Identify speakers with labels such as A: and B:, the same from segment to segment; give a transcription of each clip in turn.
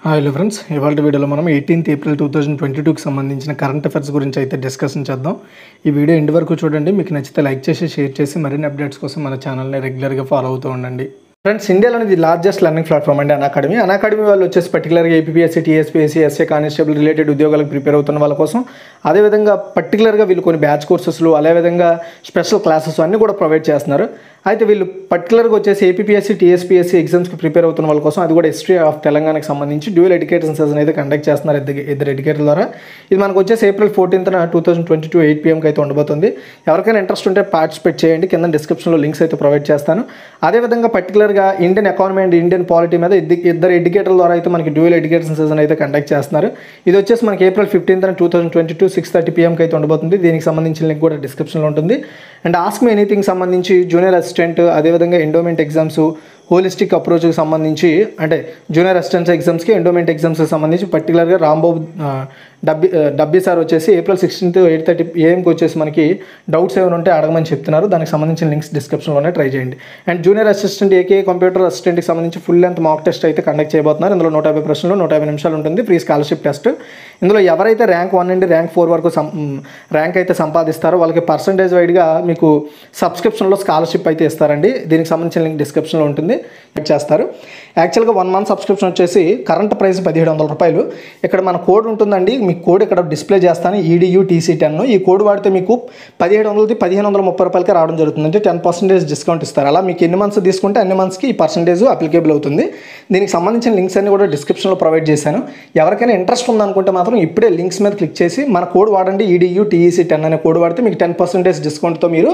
A: hello friends ఇవాళ వీడియోలో మనం eighteenth April two thousand twenty టూకి సంబంధించిన కరెంట్ అఫైర్స్ గురించి అయితే డిస్కషన్ చేద్దాం ఈ వీడియో ఎండ్ వరకు చూడండి మీకు నచ్చితే లైక్ చేసి షేర్ చేసి మరిన్ని అప్డేట్స్ కోసం మన ఛానల్ని రెగ్యులర్గా ఫాలో అవుతూ ఉండండి ఫ్రెండ్స్ ఇండియాలోని ది లార్జెస్ట్ లెర్నింగ్ ప్లాట్ఫామ్ అండి అన్ అకాడమీ అన్ అకాడమీ వాళ్ళు వచ్చేసి పర్టికులర్గా APSC TSPSC SA constable related ఉద్యోగాలకు ప్రిపేర్ అవుతున్న వాళ్ళ కోసం అదేవిధంగా పర్టికులర్గా వీళ్ళు కొన్ని బ్యాచ్ కోర్సెస్లు అదేవిధంగా స్పెషల్ క్లాసెస్ అన్నీ కూడా ప్రొవైడ్ చేస్తున్నారు అయితే వీళ్ళు పర్టికులర్గా వచ్చేసి ఏపీఎస్సీ టీఎస్పీఎస్సీ ఎగ్జామ్స్కి ప్రిపేర్ అవుతున్న వాళ్ళ కోసం అది కూడా హిస్టరీ ఆఫ్ తెలంగాణకి సంబంధించి డ్యూయల్ ఎడ్యుకేషన్ సెషన్ అయితే కండక్ట్ చేస్తున్నారు ఇద్దరు ఇద్దరు ఎడ్యుకేటర్ ద్వారా ఇది మనకు వచ్చేసి ఏప్రిల్ ఫోర్టీన్త్న two thousand twenty two eight పిఎంకి అయితే ఉండబోతుంది ఎవరికైనా ఇంట్రెస్ట్ ఉంటే పార్టిసిపేట్ చేయండి కింద డిస్క్రిప్షన్లో లింక్స్ అయితే ప్రొవైడ్ చేస్తాను అదేవిధంగా పర్టికులర్గా Indian economy and Indian polity మీద ఇద్ద- ఇద్దరు ఎడ్యుకేటర్ల ద్వారా అయితే మనకి డ్యూయల్ ఎడ్యుకేషన్ సెషన్ అయితే కండక్ట్ చేస్తున్నారు ఇది వచ్చేసి మనకి April fifteenth two thousand twenty two six thirty పిఎంకి అయితే ఉండబోతుంది దీనికి సంబంధించిన లింక్ కూడా డిస్క్రిప్షన్లో ఉంటుంది అండ్ ఆస్క్ మీ ఎనీథింగ్ సంబంధించి జూనియర్ అసిస్టెంట్ అదేవిధంగా ఎండోమెంట్ ఎగ్జామ్స్ హోలిస్టిక్ అప్రోచ్కి సంబంధించి అంటే జూనియర్ అసిస్టెంట్స్ ఎగ్జామ్స్కి ఎండోమెంట్ ఎగ్జామ్స్కి సంబంధించి పర్టికులర్గా రాంబాబు ఆ, డబ్బి ఆ, డబ్బీ సార్ వచ్చేసి ఏప్రిల్ సిక్స్టీన్త్ ఎయిట్ థర్టీ ఏఎంకి వచ్చేసి మనకి డౌట్స్ ఏమైనా ఉంటే అడగమని చెప్తున్నారు దానికి సంబంధించిన లింక్స్ డిస్క్రిప్షన్లోనే ట్రై చేయండి and junior assistant AK computer అసిస్టెంట్కి సంబంధించి ఫుల్ లెంత్ మాక్ టెస్ట్ అయితే కండక్ట్ చేయబోతున్నారు ఇందులో నూట యాభై ప్రశ్నలు నూట యాభై నిమిషాలు ఉంటుంది ఫ్రీ స్కాలర్షిప్ టెస్ట్ ఇందులో ఎవరైతే ర్యాంక్ వన్ నుండి ర్యాంక్ ఫోర్ వరకు సం ర్యాంక్ అయితే సంపాదిస్తారో వాళ్ళకి పర్సంటేజ్ వైడ్గా మీకు సబ్స్క్రిప్షన్లో స్కాలర్షిప్ అయితే ఇస్తారండి దీనికి సంబంధించిన లింక్ డిస్క్రిప్షన్లో ఉంటుంది చెక్ చేస్తారు యాక్చువల్గా వన్ మంత్ సబ్స్క్రిప్షన్ వచ్చేసి కరెంట్ ప్రైస్ పదిహేడు వందల రూపాయలు ఇక్కడ మన కోడ్ ఉంటుందండి మీ కోడ్ ఇక్కడ డిస్ప్లే చేస్తాను ఈడియూ టీసీ టెన్ ఈ కోడ్ వాడితే మీకు పదిహేడు వందలది పదిహేను వందల ముప్పై రూపాయలకి రావడం జరుగుతుంది అంటే టెన్ పర్సెంటేజ్ డిస్కౌంట్ ఇస్తారు అలా మీకు ఎన్ని మంత్స్ తీసుకుంటే అన్ని మంత్స్కి ఈ పర్సెంటేజ్ అప్లికేబుల్ అవుతుంది దీనికి సంబంధించిన లింక్స్ అన్ని కూడా డిస్క్రిప్షన్లో ప్రొవైడ్ చేశాను ఎవరికైనా ఇంట్రెస్ట్ ఉందనుకుంటే మాత్రం ఇప్పుడే లింక్స్ మీద క్లిక్ చేసి మన కోడ్ వాడండి ఈడియూ టీఈసీ టెన్ అనే కోడ్ వాడితే మీకు టెన్ పర్సెంటేజ్ డిస్కౌంట్తో మీరు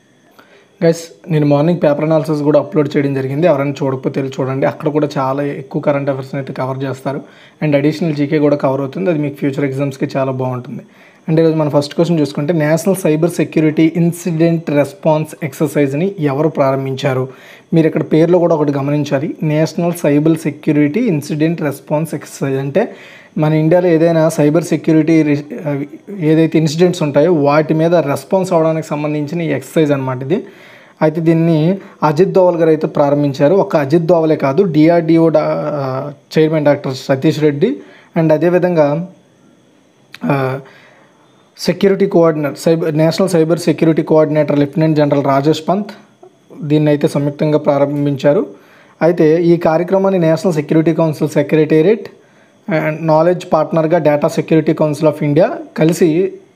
A: గైస్ నేను మార్నింగ్ పేపర్ అనాలిసిస్ కూడా అప్లోడ్ చేయడం జరిగింది ఎవరైనా చూడకపోతే వెళ్ళి చూడండి అక్కడ కూడా చాలా ఎక్కువ కరెంట్ అఫైర్స్ అయితే కవర్ చేస్తారు అండ్ అడిషనల్ జీకే కూడా కవర్ అవుతుంది అది మీకు ఫ్యూచర్ ఎగ్జామ్స్కి చాలా బాగుంటుంది అండ్ ఈరోజు మన ఫస్ట్ క్వశ్చన్ చూసుకుంటే national cyber security incident response ఎక్సర్సైజ్ని ఎవరు ప్రారంభించారు మీరు ఇక్కడ పేర్లో కూడా ఒకటి గమనించాలి national cyber security incident response exercise అంటే మన ఇండియాలో ఏదైనా సైబర్ సెక్యూరిటీ రి- అవి ఏదైతే ఇన్సిడెంట్స్ ఉంటాయో వాటి మీద రెస్పాన్స్ అవ్వడానికి సంబంధించిన ఈ ఎక్సర్సైజ్ అనమాట ఇది అయితే దీన్ని అజిత్ దోవల్ గారు అయితే ప్రారంభించారు ఒక అజిత్ దోవలే కాదు డిఆర్డిఓ డా chairman doctor Satish Reddy and అదేవిధంగా ఆ, security coordinator cyber national cyber security coordinator lieutenant general Rajesh Pant దీన్ని అయితే సంయుక్తంగా ప్రారంభించారు అయితే ఈ కార్యక్రమాన్ని national security council secretariat and knowledge పార్ట్నర్గా data security council of India కలిసి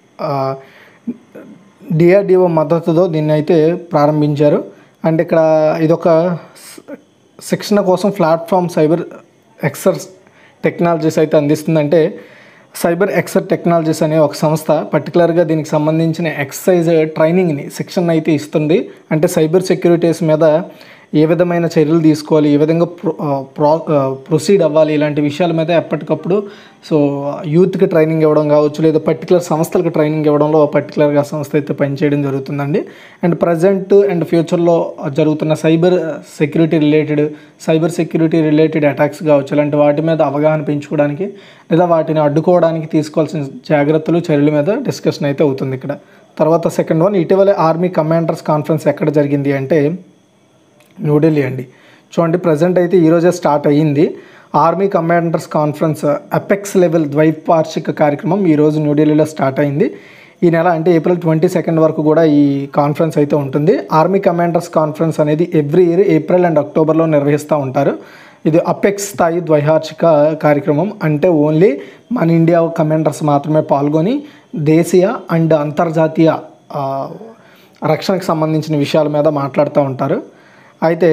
A: డిఆర్డిఓ మద్దతుతో దీన్ని అయితే ప్రారంభించారు అండ్ ఇక్కడ ఇదొక స్- శిక్షణ కోసం ప్లాట్ఫామ్ సైబర్ ఎక్సర్స్ టెక్నాలజీస్ అయితే అందిస్తుందంటే సైబర్ ఎక్సర్ టెక్నాలజీస్ అనే ఒక సంస్థ పర్టికులర్గా దీనికి సంబంధించిన ఎక్సర్సైజ్ ట్రైనింగ్ని శిక్షణ అయితే ఇస్తుంది అంటే సైబర్ సెక్యూరిటీస్ మీద ఏ విధమైన చర్యలు తీసుకోవాలి ఏ విధంగా ప్రొ ప్రో ప్రొసీడ్ అవ్వాలి ఇలాంటి విషయాల మీద ఎప్పటికప్పుడు సో యూత్కి ట్రైనింగ్ ఇవ్వడం కావచ్చు లేదా పర్టికులర్ సంస్థలకు ట్రైనింగ్ ఇవ్వడంలో పర్టికులర్గా సంస్థ అయితే పనిచేయడం జరుగుతుందండి అండ్ ప్రజెంట్ అండ్ ఫ్యూచర్లో జరుగుతున్న cyber security related cyber security related attacks కావచ్చు ఇలాంటి వాటి మీద అవగాహన పెంచుకోవడానికి లేదా వాటిని అడ్డుకోవడానికి తీసుకోవాల్సిన జాగ్రత్తలు చర్యల మీద డిస్కషన్ అయితే అవుతుంది ఇక్కడ తర్వాత సెకండ్ వన్ ఇటీవల ఆర్మీ కమాండర్స్ కాన్ఫరెన్స్ ఎక్కడ జరిగింది అంటే న్యూఢిల్లీ అండి చూడండి ప్రజెంట్ అయితే ఈరోజే స్టార్ట్ అయ్యింది army commanders conference apex level ద్వైపార్షిక కార్యక్రమం ఈరోజు న్యూఢిల్లీలో స్టార్ట్ అయింది ఈ నెల అంటే ఏప్రిల్ ట్వంటీ సెకండ్ వరకు కూడా ఈ కాన్ఫరెన్స్ అయితే ఉంటుంది ఆర్మీ కమాండర్స్ కాన్ఫరెన్స్ అనేది ఎవ్రీ ఇయర్ ఏప్రిల్ అండ్ అక్టోబర్లో నిర్వహిస్తూ ఉంటారు ఇది అపెక్స్ స్థాయి ద్వైవార్షిక కార్యక్రమం అంటే ఓన్లీ మన ఇండియా కమాండర్స్ మాత్రమే పాల్గొని దేశీయ అండ్ అంతర్జాతీయ ఆ, రక్షణకు సంబంధించిన విషయాల మీద మాట్లాడుతూ ఉంటారు అయితే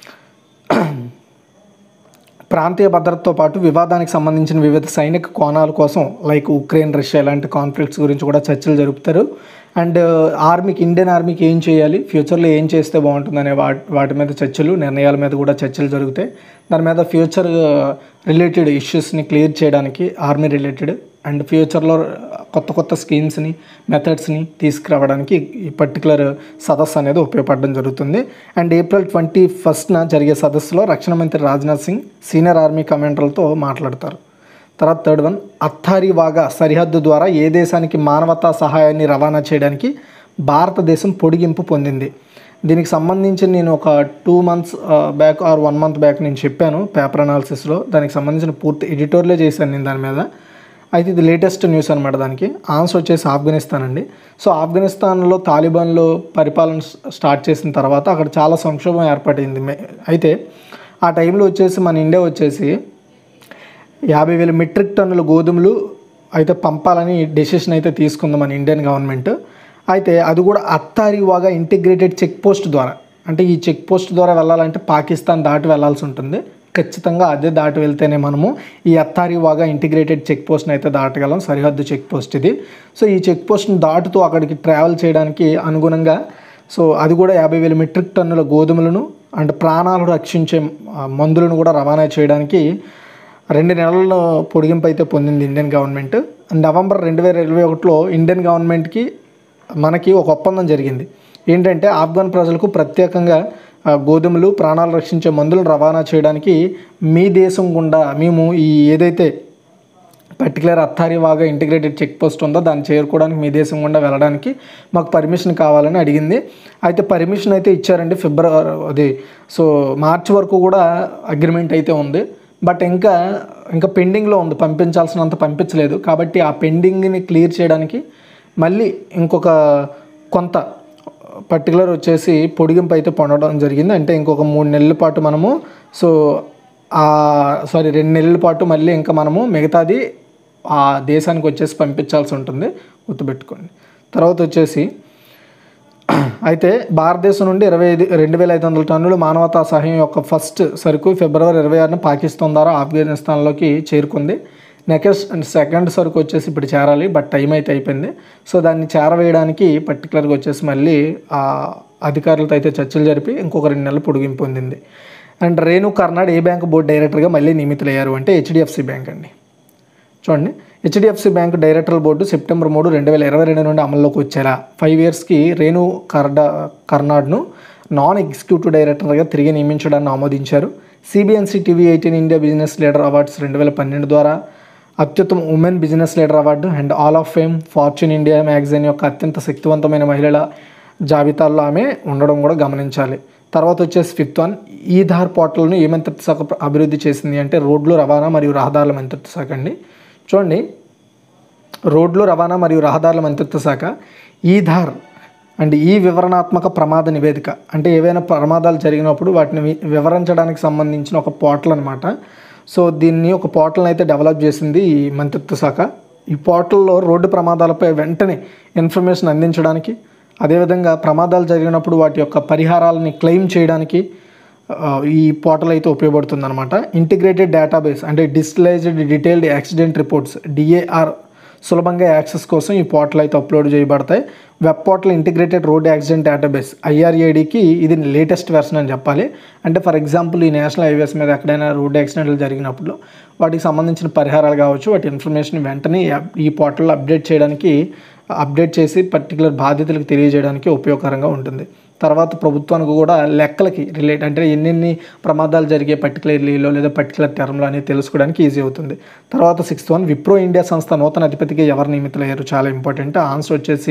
A: ప్రాంతీయ భద్రతతో పాటు వివాదానికి సంబంధించిన వివిధ సైనిక కోణాల కోసం లైక్ ఉక్రెయిన్ రష్యా ఇలాంటి కాన్ఫ్లిక్ట్స్ గురించి కూడా చర్చలు జరుపుతారు అండ్ ఆర్మీకి ఇండియన్ ఆర్మీకి ఏం చేయాలి ఫ్యూచర్లో ఏం చేస్తే బాగుంటుందనే వాటి వాటి మీద చర్చలు నిర్ణయాల మీద కూడా చర్చలు జరుగుతాయి దాని మీద ఫ్యూచర్ రిలేటెడ్ ఇష్యూస్ని క్లియర్ చేయడానికి ఆర్మీ రిలేటెడ్ అండ్ ఫ్యూచర్లో కొత్త కొత్త స్కీమ్స్ని మెథడ్స్ని తీసుకురావడానికి ఈ పర్టికులర్ సదస్సు అనేది ఉపయోగపడడం జరుగుతుంది అండ్ ఏప్రిల్ ట్వంటీ ఫస్ట్న జరిగే సదస్సులో రక్షణ మంత్రి రాజ్నాథ్ సింగ్ సీనియర్ ఆర్మీ కమాండర్లతో మాట్లాడతారు తర్వాత థర్డ్ వన్ అత్తారి వాగా సరిహద్దు ద్వారా ఏ దేశానికి మానవతా సహాయాన్ని రవాణా చేయడానికి భారతదేశం పొడిగింపు పొందింది దీనికి సంబంధించి నేను ఒక two months back or one month back నేను చెప్పాను పేపర్ అనాలిసిస్లో దానికి సంబంధించిన పూర్తి ఎడిటోర్లే చేశాను నేను దాని మీద అయితే ఇది లేటెస్ట్ న్యూస్ అనమాట దానికి ఆన్సర్ వచ్చేసి ఆఫ్ఘనిస్తాన్ అండి సో ఆఫ్ఘనిస్తాన్లో తాలిబాన్లు పరిపాలన స్టార్ట్ చేసిన తర్వాత అక్కడ చాలా సంక్షోభం ఏర్పడింది మే- అయితే ఆ టైంలో వచ్చేసి మన ఇండియా వచ్చేసి యాభై వేల మెట్రిక్ టన్నుల గోధుమలు అయితే పంపాలని డెసిషన్ అయితే తీసుకుంది మన ఇండియన్ గవర్నమెంట్ అయితే అది కూడా అత్తారివాగా ఇంటిగ్రేటెడ్ చెక్ పోస్ట్ ద్వారా అంటే ఈ చెక్ పోస్ట్ ద్వారా వెళ్ళాలంటే పాకిస్తాన్ దాటి వెళ్ళాల్సి ఉంటుంది ఖచ్చితంగా అదే దాటి వెళ్తేనే మనము ఈ అత్తారివాగా ఇంటిగ్రేటెడ్ చెక్ పోస్ట్ని అయితే దాటగలం సరిహద్దు చెక్ పోస్ట్ ఇది సో ఈ చెక్ పోస్ట్ని దాటుతూ అక్కడికి ట్రావెల్ చేయడానికి అనుగుణంగా సో అది కూడా యాభై వేల మెట్రిక్ టన్నుల గోధుమలను అండ్ ప్రాణాలు రక్షించే ఆ, మందులను కూడా రవాణా చేయడానికి రెండు నెలల పొడిగింపు అయితే పొందింది ఇండియన్ గవర్నమెంట్ నవంబర్ రెండు వేల ఇరవై ఒకటిలో ఇండియన్ గవర్నమెంట్కి మనకి ఒక ఒప్పందం జరిగింది ఏంటంటే ఆఫ్ఘన్ ప్రజలకు ప్రత్యేకంగా ఆ, గోధుమలు ప్రాణాలు రక్షించే మందులను రవాణా చేయడానికి మీ దేశం గుండా మేము ఈ ఏదైతే పర్టికులర్ అత్తారివాగా ఇంటిగ్రేటెడ్ చెక్ పోస్ట్ ఉందో దాన్ని చేరుకోవడానికి మీ దేశం గుండా వెళ్ళడానికి మాకు పర్మిషన్ కావాలని అడిగింది అయితే పర్మిషన్ అయితే ఇచ్చారండి ఫిబ్రవరి అది సో మార్చి వరకు కూడా అగ్రిమెంట్ అయితే ఉంది బట్ ఇంకా ఇంకా పెండింగ్లో ఉంది పంపించాల్సినంత పంపించలేదు కాబట్టి ఆ పెండింగ్ని క్లియర్ చేయడానికి మళ్ళీ ఇంకొక కొంత పర్టికులర్ వచ్చేసి పొడిగింపు అయితే పొందడం జరిగింది అంటే ఇంకొక మూడు నెలల పాటు మనము సో సారీ రెండు నెలల పాటు మళ్ళీ ఇంకా మనము మిగతాది ఆ దేశానికి వచ్చేసి పంపించాల్సి ఉంటుంది గుర్తుపెట్టుకోండి తర్వాత వచ్చేసి అయితే భారతదేశం నుండి ఇరవై ఐదు రెండు వేల ఐదు వందల టన్నులు మానవతా సహాయం యొక్క ఫస్ట్ సరుకు ఫిబ్రవరి ఇరవై ఆరున పాకిస్తాన్ ద్వారా ఆఫ్ఘనిస్తాన్లోకి చేరుకుంది నెక్స్ట్ అండ్ సెకండ్ సరుకు వచ్చేసి ఇప్పుడు చేరాలి బట్ టైం అయితే అయిపోయింది సో దాన్ని చేరవేయడానికి పర్టికులర్గా వచ్చేసి మళ్ళీ ఆ అధికారులతో అయితే చర్చలు జరిపి ఇంకొక రెండు నెలలు పొడిగింపు పొందింది అండ్ రేణు కర్నాడ్ ఏ బ్యాంక్ బోర్డు డైరెక్టర్గా మళ్ళీ నియమితులయ్యారు అంటే హెచ్డిఎఫ్సి బ్యాంక్ అండి చూడండి HDFC bank director board September మూడు రెండు వేల ఇరవై రెండు నుండి అమల్లోకి వచ్చేలా ఫైవ్ ఇయర్స్కి రేణు కర్డా కర్నాడ్ను నాన్ ఎగ్జిక్యూటివ్ డైరెక్టర్గా తిరిగి నియమించడాన్ని ఆమోదించారు CNBC TV eighteen India business leader awards రెండు వేల పన్నెండు ద్వారా అత్యుత్తమ women business leader award and all of fame Fortune India magazine యొక్క అత్యంత శక్తివంతమైన మహిళల జాబితాల్లో ఆమె ఉండడం కూడా గమనించాలి తర్వాత వచ్చేసి ఫిఫ్త్ వన్ ఈధార్ పోర్టల్ను ఏ మంత్రిత్వ శాఖ అభివృద్ధి చేసింది అంటే రోడ్లు రవాణా మరియు రహదారుల మంత్రిత్వ శాఖ అండి చూడండి రోడ్లు రవాణా మరియు రహదారుల మంత్రిత్వ శాఖ ఈధార్ అండ్ ఈ వివరణాత్మక ప్రమాద నివేదిక అంటే ఏవైనా ప్రమాదాలు జరిగినప్పుడు వాటిని వి- వివరించడానికి సంబంధించిన ఒక పోర్టల్ అనమాట సో దీన్ని ఒక పోర్టల్ అయితే డెవలప్ చేసింది ఈ మంత్రిత్వ శాఖ ఈ పోర్టల్లో రోడ్డు ప్రమాదాలపై వెంటనే ఇన్ఫర్మేషన్ అందించడానికి అదేవిధంగా ప్రమాదాలు జరిగినప్పుడు వాటి యొక్క పరిహారాలని క్లెయిమ్ చేయడానికి ఆ, ఈ పోర్టల్ అయితే ఉపయోగపడుతుంది అనమాట ఇంటిగ్రేటెడ్ డేటాబేస్ అంటే digitalised detailed accident reports DAR సులభంగా యాక్సెస్ కోసం ఈ పోర్టల్ అయితే అప్లోడ్ చేయబడతాయి web portal integrated road accident database ఐఆర్ఏడికి ఇది లేటెస్ట్ వెర్షన్ అని చెప్పాలి అంటే ఫర్ ఎగ్జాంపుల్ ఈ నేషనల్ హైవేస్ మీద ఎక్కడైనా రోడ్ యాక్సిడెంట్లు జరిగినప్పుడు వాటికి సంబంధించిన పరిహారాలు కావచ్చు వాటి ఇన్ఫర్మేషన్ వెంటనే ఈ అప్- ఈ పోర్టల్లో అప్డేట్ చేయడానికి అప్డేట్ చేసి పర్టికులర్ బాధ్యతలకు తెలియజేయడానికి ఉపయోగకరంగా ఉంటుంది తర్వాత ప్రభుత్వానికి కూడా లెక్కలకి రిలేట్ అంటే ఎన్నెన్ని ప్రమాదాలు జరిగే పర్టికులర్లీలో లేదా పర్టికులర్ టర్మ్లో అనేది తెలుసుకోవడానికి ఈజీ అవుతుంది తర్వాత సిక్స్త్ వన్ విప్రో ఇండియా సంస్థ నూతన అధిపతిగా ఎవరు నియమితులయ్యారు చాలా ఇంపార్టెంట్ ఆన్సర్ వచ్చేసి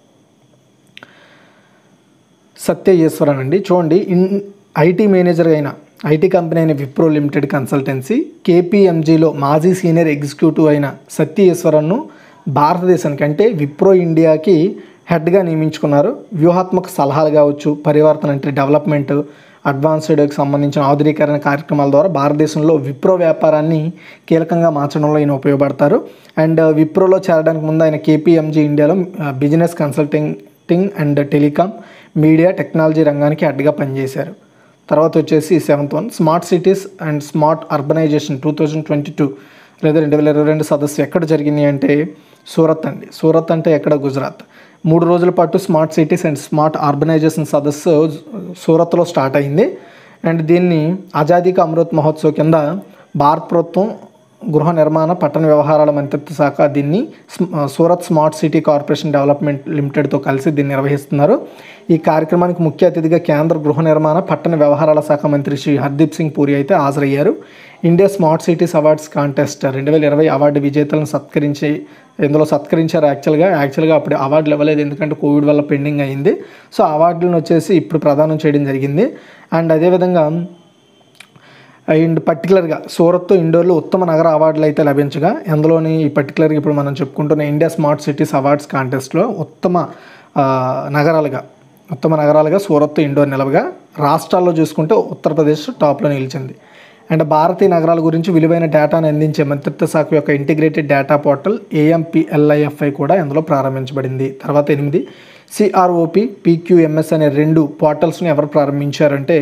A: సత్య ఈశ్వరన్ అండి చూడండి ఇన్ ఐటీ మేనేజర్ అయిన ఐటీ కంపెనీ అయిన విప్రో లిమిటెడ్ కన్సల్టెన్సీ కేపీఎంజీలో మాజీ సీనియర్ ఎగ్జిక్యూటివ్ అయిన సత్య ఈశ్వరన్ను భారతదేశానికి అంటే విప్రో ఇండియాకి హెడ్గా నియమించుకున్నారు వ్యూహాత్మక సలహాలు కావచ్చు పరివర్తన అంటే డెవలప్మెంట్ అడ్వాన్స్డ్కి సంబంధించిన ఆధునీకరణ కార్యక్రమాల ద్వారా భారతదేశంలో విప్రో వ్యాపారాన్ని కీలకంగా మార్చడంలో ఈయన ఉపయోగపడతారు అండ్ విప్రోలో చేరడానికి ముందు ఆయన కేపీఎంజీ ఇండియాలో business consulting and telecom media technology రంగానికి హెడ్గా పనిచేశారు తర్వాత వచ్చేసి seventh one smart cities and smart urbanisation two thousand twenty two లేదా రెండు వేల ఇరవై రెండు సదస్సు ఎక్కడ జరిగింది అంటే సూరత్ అండి సూరత్ అంటే ఎక్కడ గుజరాత్ మూడు రోజుల పాటు smart cities and smart urbanisation సదస్సు సూరత్లో స్టార్ట్ అయింది అండ్ దీన్ని ఆజాదీ కా అమృత్ మహోత్సవ్ కింద భారత ప్రభుత్వం గృహ నిర్మాణ పట్టణ వ్యవహారాల మంత్రిత్వ శాఖ దీన్ని స్మ- Surat smart city corporation development లిమిటెడ్తో కలిసి దీన్ని నిర్వహిస్తున్నారు ఈ కార్యక్రమానికి ముఖ్య అతిథిగా కేంద్ర గృహ నిర్మాణ పట్టణ వ్యవహారాల శాఖ మంత్రి శ్రీ హర్దీప్ సింగ్ పూరి అయితే హాజరయ్యారు India smart cities awards contest రెండు వేల ఇరవై అవార్డు విజేతలను సత్కరించి ఇందులో సత్కరించారు యాక్చువల్గా యాక్చువల్గా అప్పుడు అవార్డులు ఇవ్వలేదు ఎందుకంటే కోవిడ్ వల్ల పెండింగ్ అయింది సో అవార్డులను వచ్చేసి ఇప్పుడు ప్రదానం చేయడం జరిగింది అండ్ అదేవిధంగా అండ్ పర్టికులర్గా సూరత్ ఇండోర్లో ఉత్తమ నగర అవార్డులు అయితే లభించగా అందులోని ఈ పర్టికులర్గా ఇప్పుడు మనం చెప్పుకుంటున్న ఇండియా స్మార్ట్ సిటీస్ అవార్డ్స్ కాంటెస్ట్లో ఉత్తమ ఆ, నగరాలుగా ఉత్తమ నగరాలుగా సూరత్ ఇండోర్ నిలవగా రాష్ట్రాల్లో చూసుకుంటే ఉత్తరప్రదేశ్ టాప్లో నిలిచింది అండ్ భారతీయ నగరాల గురించి విలువైన డేటాను అందించే మంత్రిత్వ శాఖ యొక్క ఇంటిగ్రేటెడ్ డేటా పోర్టల్ ఏఎంపిఎల్ఐఎఫ్ఐ కూడా ఇందులో ప్రారంభించబడింది తర్వాత ఎనిమిది సిఆర్ఓపి పీక్యూఎంఎస్ అనే రెండు పోర్టల్స్ని ఎవరు ప్రారంభించారంటే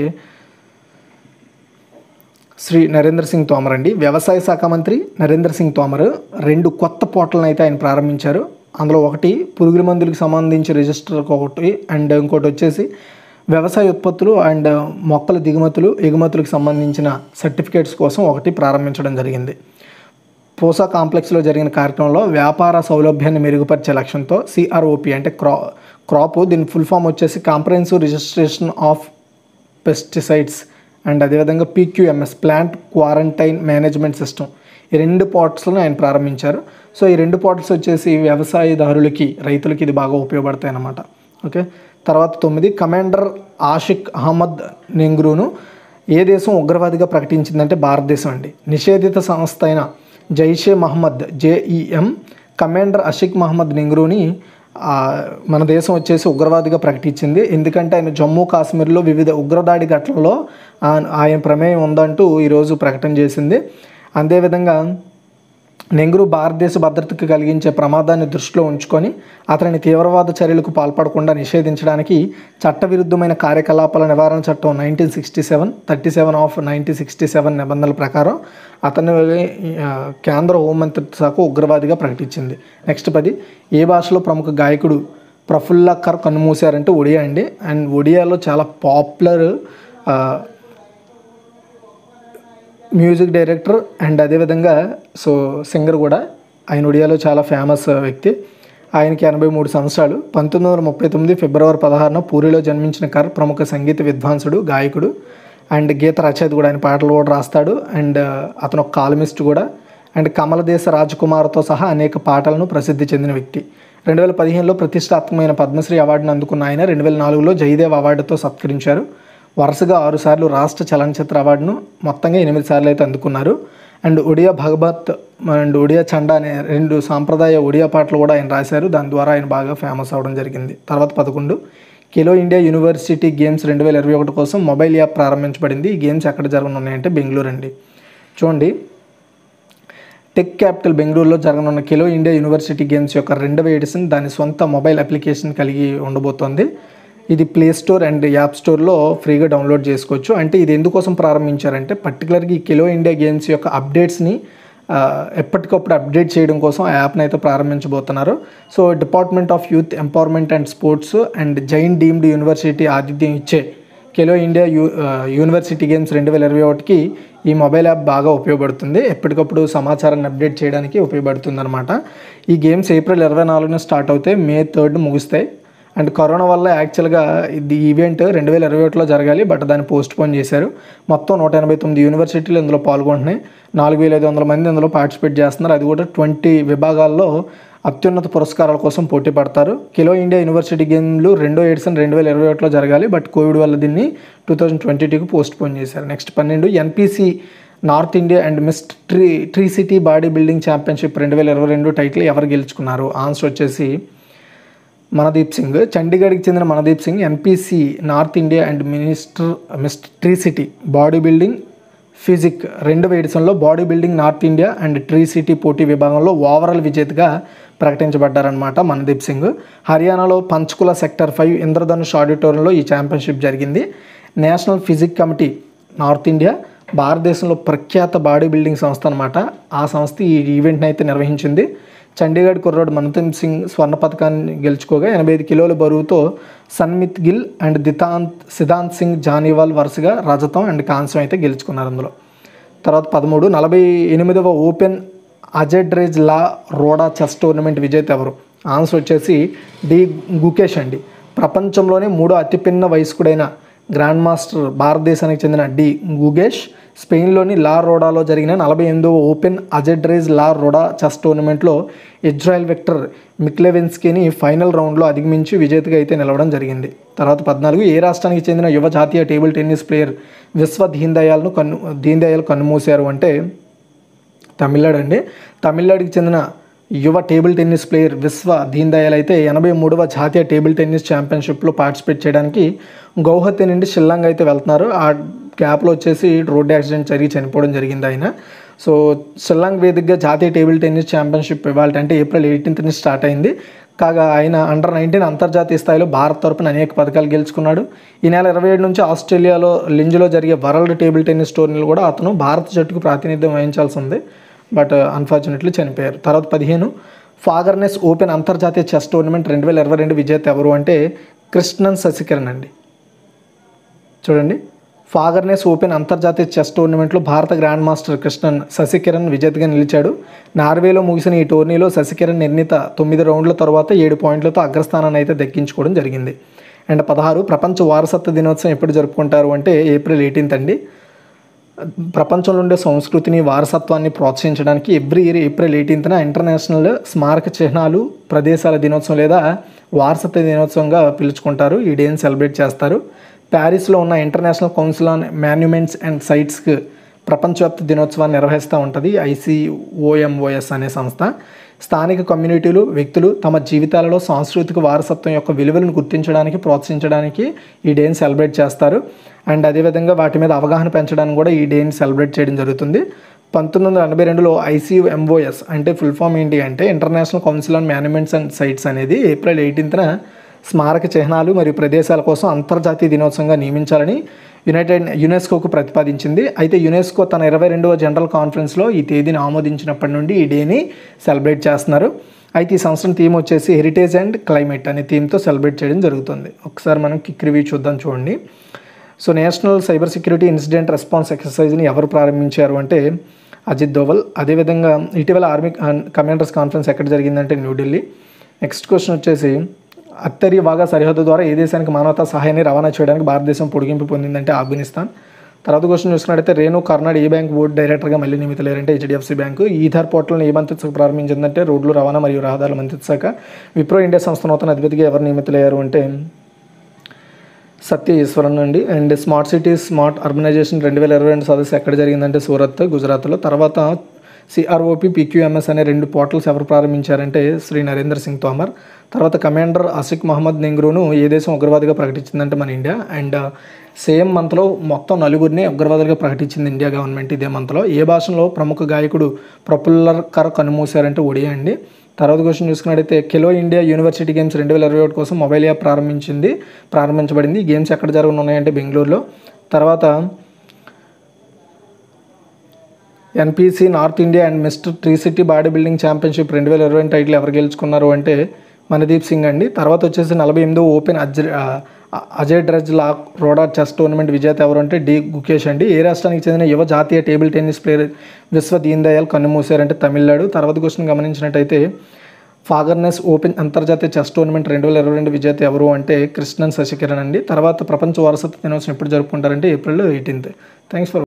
A: శ్రీ నరేంద్ర సింగ్ తోమర్ అండి వ్యవసాయ శాఖ మంత్రి నరేంద్ర సింగ్ తోమర్ రెండు కొత్త పోర్టల్ని అయితే ఆయన ప్రారంభించారు అందులో ఒకటి పురుగుల మందులకు సంబంధించి రిజిస్టర్ ఒకటి అండ్ ఇంకోటి వచ్చేసి వ్యవసాయ ఉత్పత్తులు అండ్ మొక్కల దిగుమతులు ఎగుమతులకు సంబంధించిన సర్టిఫికేట్స్ కోసం ఒకటి ప్రారంభించడం జరిగింది పోసా కాంప్లెక్స్లో జరిగిన కార్యక్రమంలో వ్యాపార సౌలభ్యాన్ని మెరుగుపరిచే లక్ష్యంతో సిఆర్ఓపి అంటే క్రా క్రాప్ దీని ఫుల్ ఫామ్ వచ్చేసి comprehensive registration of pesticides and అదేవిధంగా PQMS plant quarantine management system ఈ రెండు పోర్టల్స్లను ఆయన ప్రారంభించారు సో ఈ రెండు పోర్టల్స్ వచ్చేసి వ్యవసాయదారులకి రైతులకి ఇది బాగా ఉపయోగపడతాయి అన్నమాట ఓకే తర్వాత తొమ్మిది కమాండర్ ఆషిక్ అహ్మద్ నెంగ్రూను ఏ దేశం ఉగ్రవాదిగా ప్రకటించిందంటే భారతదేశం అండి నిషేధిత సంస్థ అయిన జైషే మహమ్మద్ జేఈఎం కమాండర్ అషిక్ మహమ్మద్ నెంగ్రూని ఆ, మన దేశం వచ్చేసి ఉగ్రవాదిగా ప్రకటించింది ఎందుకంటే ఆయన జమ్మూ కాశ్మీర్లో వివిధ ఉగ్రదాడి ఘటనలో ఆ- ఆయన ప్రమేయం ఉందంటూ ఈరోజు ప్రకటన చేసింది అదేవిధంగా నెహ్రూ భారతదేశ భద్రతకు కలిగించే ప్రమాదాన్ని దృష్టిలో ఉంచుకొని అతనిని తీవ్రవాద చర్యలకు పాల్పడకుండా నిషేధించడానికి చట్టవిరుద్ధమైన కార్యకలాపాల నివారణ చట్టం nineteen sixty seven thirty seven of nineteen sixty seven నిబంధనల ప్రకారం అతని ఆ, కేంద్ర హోంమంత్రిత్వ శాఖ ఉగ్రవాదిగా ప్రకటించింది నెక్స్ట్ పది ఏ భాషలో ప్రముఖ గాయకుడు ప్రఫుల్లకర్ కన్నుమూశారంటే ఒడియా అండి అండ్ ఒడియాలో చాలా పాపులర్ మ్యూజిక్ డైరెక్టర్ అండ్ అదేవిధంగా సో సింగర్ కూడా ఆయన ఒడియాలో చాలా ఫేమస్ వ్యక్తి ఆయనకి ఎనభై మూడు సంవత్సరాలు పంతొమ్మిది వందల ముప్పై తొమ్మిది ఫిబ్రవరి పదహారున పూరిలో జన్మించిన కర్ ప్రముఖ సంగీత విద్వాంసుడు గాయకుడు అండ్ గీత రచయిత కూడా ఆయన పాటలు కూడా రాస్తాడు అండ్ అతను ఒక కాలమిస్ట్ కూడా అండ్ కమలదేశ రాజకుమార్తో సహా అనేక పాటలను ప్రసిద్ధి చెందిన వ్యక్తి రెండు వేల పదిహేనులో ప్రతిష్టాత్మకమైన పద్మశ్రీ అవార్డును అందుకున్న ఆయన రెండు వేల నాలుగులో జయదేవ్ అవార్డుతో సత్కరించారు వరుసగా ఆరుసార్లు రాష్ట్ర చలనచిత్ర అవార్డును మొత్తంగా ఎనిమిది సార్లు అయితే అందుకున్నారు అండ్ ఒడియా భగవత్ అండ్ ఒడియా చండా అనే రెండు సాంప్రదాయ ఒడియా పాటలు కూడా ఆయన రాశారు దాని ద్వారా ఆయన బాగా ఫేమస్ అవడం జరిగింది తర్వాత పదకొండు ఖేలో ఇండియా యూనివర్సిటీ గేమ్స్ రెండు వేల ఇరవై ఒకటి కోసం మొబైల్ యాప్ ప్రారంభించబడింది ఈ గేమ్స్ ఎక్కడ జరగనున్నాయంటే బెంగళూరు అండి చూడండి టెక్ క్యాపిటల్ బెంగళూరులో జరగనున్న ఖేలో ఇండియా యూనివర్సిటీ గేమ్స్ యొక్క రెండవ ఎడిషన్ దాని సొంత మొబైల్ అప్లికేషన్ కలిగి ఉండబోతోంది ఇది ప్లే స్టోర్ అండ్ యాప్ స్టోర్లో ఫ్రీగా డౌన్లోడ్ చేసుకోవచ్చు అంటే ఇది ఎందుకోసం ప్రారంభించారంటే పర్టికులర్గా ఈ ఖేలో ఇండియా గేమ్స్ యొక్క అప్డేట్స్ని ఆ, ఎప్పటికప్పుడు అప్డేట్ చేయడం కోసం ఆ యాప్ని అయితే ప్రారంభించబోతున్నారు so department of youth empowerment and sports and Jain deemed university ఆతిథ్యం ఇచ్చే ఖేలో ఇండియా యూ ఆ, యూనివర్సిటీ గేమ్స్ రెండు వేల ఇరవై ఒకటికి ఈ మొబైల్ యాప్ బాగా ఉపయోగపడుతుంది ఎప్పటికప్పుడు సమాచారాన్ని అప్డేట్ చేయడానికి ఉపయోగపడుతుంది అనమాట ఈ గేమ్స్ ఏప్రిల్ ఇరవై నాలుగున స్టార్ట్ అవుతాయి మే థర్డ్ ముగుస్తాయి అండ్ కరోనా వల్ల యాక్చువల్గా ఇది ఈవెంట్ రెండు వేల ఇరవై ఒకటిలో జరగాలి బట్ దాన్ని పోస్ట్ పోన్ చేశారు మొత్తం నూట ఎనభై తొమ్మిది యూనివర్సిటీలు ఇందులో పాల్గొంటున్నాయి నాలుగు వేల ఐదు వందల మంది ఇందులో పార్టిసిపేట్ చేస్తున్నారు అది కూడా ట్వంటీ విభాగాల్లో అత్యున్నత పురస్కారాల కోసం పోటీ పడతారు కిలో ఇండియా యూనివర్సిటీ గేమ్లు రెండో ఎడిషన్ రెండు వేల ఇరవై ఒకటిలో జరగాలి బట్ కోవిడ్ వల్ల దీన్ని టూ థౌజండ్ ట్వంటీ టూకి పోస్ట్ పోన్ చేశారు నెక్స్ట్ పన్నెండు NPC north India and mist tree tree city body building championship రెండు వేల ఇరవై రెండు టైటిల్ ఎవరు గెలుచుకున్నారు ఆన్సర్ వచ్చేసి మనదీప్ సింగ్ చండీగఢ్కి చెందిన Mandeep Singh NPC north India and minister mister tree city body building physique రెండవ ఎడిషన్లో body building north India and tree city పోటీ విభాగంలో ఓవరాల్ విజేతగా ప్రకటించబడ్డారనమాట మనదీప్ సింగ్ హర్యానాలో పంచకుల సెక్టర్ ఫైవ్ ఇంద్రధనుష్ ఆడిటోరియంలో ఈ ఛాంపియన్షిప్ జరిగింది national physique committee north India భారతదేశంలో ప్రఖ్యాత బాడీ బిల్డింగ్ సంస్థ అనమాట ఆ సంస్థ ఈ ఈవెంట్ని అయితే నిర్వహించింది చండీగఢ్ కుర్రాడు మనతీప్ సింగ్ స్వర్ణ పథకాన్ని గెలుచుకోగా ఎనభై ఐదు కిలోల బరువుతో సన్మిత్ గిల్ అండ్ దితాంత్ సిద్ధాంత్ సింగ్ జానీవాల్ వరుసగా రజతం అండ్ కాంస్యం అయితే గెలుచుకున్నారు అందులో తర్వాత పదమూడు నలభై ఎనిమిదవ open Ajedrez La Roda chess tournament విజేత ఎవరు ఆన్సర్ వచ్చేసి డి గుకేష్ అండి ప్రపంచంలోనే మూడో అతిపిన్న వయస్కుడైన గ్రాండ్ మాస్టర్ భారతదేశానికి చెందిన డి గుగేష్ స్పెయిన్లోని లా రోడాలో జరిగిన నలభై ఎనిమిదవ open Ajedrez La Roda chess టోర్నమెంట్లో ఇజ్రాయెల్ విక్టర్ మిక్లెవెన్స్కీని ఫైనల్ రౌండ్లో అధిగమించి విజేతగా అయితే నిలవడం జరిగింది తర్వాత పద్నాలుగు ఏ రాష్ట్రానికి చెందిన యువ జాతీయ టేబుల్ టెన్నిస్ ప్లేయర్ విశ్వ దీన్ దయాల్ను కన్ను దీన్ దయాల్ కన్నుమూశారు అంటే తమిళనాడు అండి తమిళనాడుకి చెందిన యువ టేబుల్ టెన్నిస్ ప్లేయర్ విశ్వ దీన్ దయాల్ అయితే ఎనభై మూడవ జాతీయ టేబుల్ టెన్నిస్ ఛాంపియన్షిప్లో పార్టిసిపేట్ చేయడానికి గౌహతి నుండి షిల్లాంగ్ అయితే వెళ్తున్నారు ఆ గ్యాప్లో వచ్చేసి రోడ్ యాక్సిడెంట్ జరిగి చనిపోవడం జరిగింది ఆయన సో షిల్లాంగ్ వేదికగా జాతీయ టేబుల్ టెన్నిస్ ఛాంపియన్షిప్ ఇవాళ అంటే ఏప్రిల్ ఎయిటీన్త్ నుంచి స్టార్ట్ అయింది కాగా ఆయన అండర్ నైన్టీన్ అంతర్జాతీయ స్థాయిలో భారత్ తరపున అనేక పథకాలు గెలుచుకున్నాడు ఈ నెల ఇరవై ఏడు నుంచి ఆస్ట్రేలియాలో లింజ్లో జరిగే వరల్డ్ టేబుల్ టెన్నిస్ టోర్నీలు కూడా అతను భారత జట్టుకు ప్రాతినిధ్యం వహించాల్సి ఉంది బట్ అన్ఫార్చునేట్లీ చనిపోయారు తర్వాత పదిహేను ఫాగర్నెస్ ఓపెన్ అంతర్జాతీయ చెస్ టోర్నమెంట్ రెండు వేల ఇరవై రెండు విజేత ఎవరు అంటే కృష్ణన్ శశికరణ్ అండి చూడండి ఫాగర్నెస్ ఓపెన్ అంతర్జాతీయ చెస్ టోర్నమెంట్లో భారత గ్రాండ్ మాస్టర్ కృష్ణన్ శశికిరణ్ విజేతగా నిలిచాడు నార్వేలో ముగిసిన ఈ టోర్నీలో శశికిరణ్ నిర్ణీత తొమ్మిది రౌండ్ల తర్వాత ఏడు పాయింట్లతో అగ్రస్థానాన్ని అయితే దక్కించుకోవడం జరిగింది అండ్ పదహారు ప్రపంచ వారసత్వ దినోత్సవం ఎప్పుడు జరుపుకుంటారు అంటే ఏప్రిల్ ఎయిటీన్త్ అండి ప్రపంచంలో ఉండే సంస్కృతిని వారసత్వాన్ని ప్రోత్సహించడానికి ఎవ్రీ ఇయర్ ఏప్రిల్ ఎయిటీన్త్న ఇంటర్నేషనల్ స్మారక చిహ్నాలు ప్రదేశాల దినోత్సవం లేదా వారసత్వ దినోత్సవంగా పిలుచుకుంటారు ఈ డేని సెలబ్రేట్ చేస్తారు ప్యారిస్లో ఉన్న international council on monuments and సైట్స్కి ప్రపంచవ్యాప్త దినోత్సవాన్ని నిర్వహిస్తూ ఉంటుంది ఐసీఓఎంఓఎస్ అనే సంస్థ స్థానిక కమ్యూనిటీలు వ్యక్తులు తమ జీవితాలలో సాంస్కృతిక వారసత్వం యొక్క విలువలను గుర్తించడానికి ప్రోత్సహించడానికి ఈ డేని సెలబ్రేట్ చేస్తారు అండ్ అదేవిధంగా వాటి మీద అవగాహన పెంచడానికి కూడా ఈ డేని సెలబ్రేట్ చేయడం జరుగుతుంది పంతొమ్మిది వందల ఎనభై రెండులో ఐసీఎంఓఎస్ అంటే ఫుల్ ఫామ్ ఏంటి అంటే international council on monuments and sites అనేది ఏప్రిల్ ఎయిటీన్త్న స్మారక చిహ్నాలు మరియు ప్రదేశాల కోసం అంతర్జాతీయ దినోత్సవంగా నియమించాలని యునైటెడ్ యునెస్కోకు ప్రతిపాదించింది అయితే యునెస్కో తన ఇరవై రెండవ జనరల్ కాన్ఫరెన్స్లో ఈ తేదీని ఆమోదించినప్పటి నుండి ఈ డేని సెలబ్రేట్ చేస్తున్నారు అయితే ఈ సంవత్సరం థీమ్ వచ్చేసి హెరిటేజ్ అండ్ క్లైమేట్ అనే థీమ్తో సెలబ్రేట్ చేయడం జరుగుతుంది ఒకసారి మనం కిక్ రివ్యూ చూద్దాం చూడండి so national cyber security incident response ఎక్సర్సైజ్ని ఎవరు ప్రారంభించారు అంటే అజిత్ దోవల్ అదేవిధంగా ఇటీవల ఆర్మీ కమాండర్స్ కాన్ఫరెన్స్ ఎక్కడ జరిగిందంటే న్యూఢిల్లీ నెక్స్ట్ క్వశ్చన్ వచ్చేసి అత్తరి వాగా సరిహద్దు ద్వారా ఏ దేశానికి మానవతా సహాయాన్ని రవాణా చేయడానికి భారతదేశం పొడిగింపు పొందిందంటే ఆఫ్ఘనిస్తాన్ తర్వాత క్వశ్చన్ చూసుకున్నట్టయితే రేణు కర్నాడ్ ఏ బ్యాంక్ బోర్డు డైరెక్టర్గా మళ్ళీ నియమితులేరంటే హెచ్డిఎఫ్సి బ్యాంకు ఈథర్ పోర్టల్ని ఏ మంత్రిత్వ శాఖ ప్రారంభించిందంటే రోడ్లు రవాణా మరియు రహదారుల మంత్రిత్వ శాఖ విప్రో ఇండియా సంస్థ నూతన అధిపతిగా ఎవరు నియమితులయ్యారు అంటే సత్య ఈశ్వరన్ అండి and smart cities smart urbanisation రెండు వేల ఇరవై రెండు సదస్సు ఎక్కడ జరిగిందంటే సూరత్ గుజరాత్లో తర్వాత సిఆర్ఓపి పీక్యూఎంఎస్ అనే రెండు పోర్టల్స్ ఎవరు ప్రారంభించారంటే శ్రీ నరేంద్ర సింగ్ తోమర్ తర్వాత కమాండర్ ఆసిక్ మహమ్మద్ నెంగ్రూను ఏ దేశం ఉగ్రవాదిగా ప్రకటించిందంటే మన ఇండియా అండ్ సేమ్ మంత్లో మొత్తం నలుగురిని ఉగ్రవాదులుగా ప్రకటించింది ఇండియా గవర్నమెంట్ ఇదే మంత్లో ఏ భాషలో ప్రముఖ గాయకుడు ప్రఫుల్లర్ కర్ కనుమూశారంటే ఒడియా అండి తర్వాత క్వశ్చన్ చూసుకున్నట్టయితే ఖెలో ఇండియా యూనివర్సిటీ గేమ్స్ రెండు వేల ఇరవై ఒకటి కోసం మొబైల్ యాప్ ప్రారంభించింది ప్రారంభించబడింది ఈ గేమ్స్ ఎక్కడ జరగనున్నాయంటే బెంగళూరులో తర్వాత NPC north India and mister three city body building championship రెండు వేల ఇరవై టైటిల్ ఎవరు గెలుచుకున్నారు అంటే మనదీప్ సింగ్ అండి తర్వాత వచ్చేసి నలభై ఎనిమిదో ఓపెన్ అజ్ Ajedrez La Roda chess tournament విజేత ఎవరు అంటే డి గుకేష్ అండి ఏ రాష్ట్రానికి చెందిన యువ జాతీయ టేబుల్ టెన్నిస్ ప్లేయర్ విశ్వ దీన్ దయాల్ కన్నుమూసారంటే తమిళనాడు తర్వాత క్వశ్చన్ గమనించినట్టయితే ఫాగర్నెస్ ఓపెన్ అంతర్జాతీయ చెస్ టోర్నమెంట్ రెండు వేల ఇరవై రెండు విజేత ఎవరు అంటే కృష్ణన్ శశికిరణ్ అండి తర్వాత ప్రపంచ వారసత్వ దినోత్సవం ఎప్పుడు జరుపుకుంటారంటే ఏప్రిల్ ఎయిటీన్త్ థ్యాంక్స్ ఫర్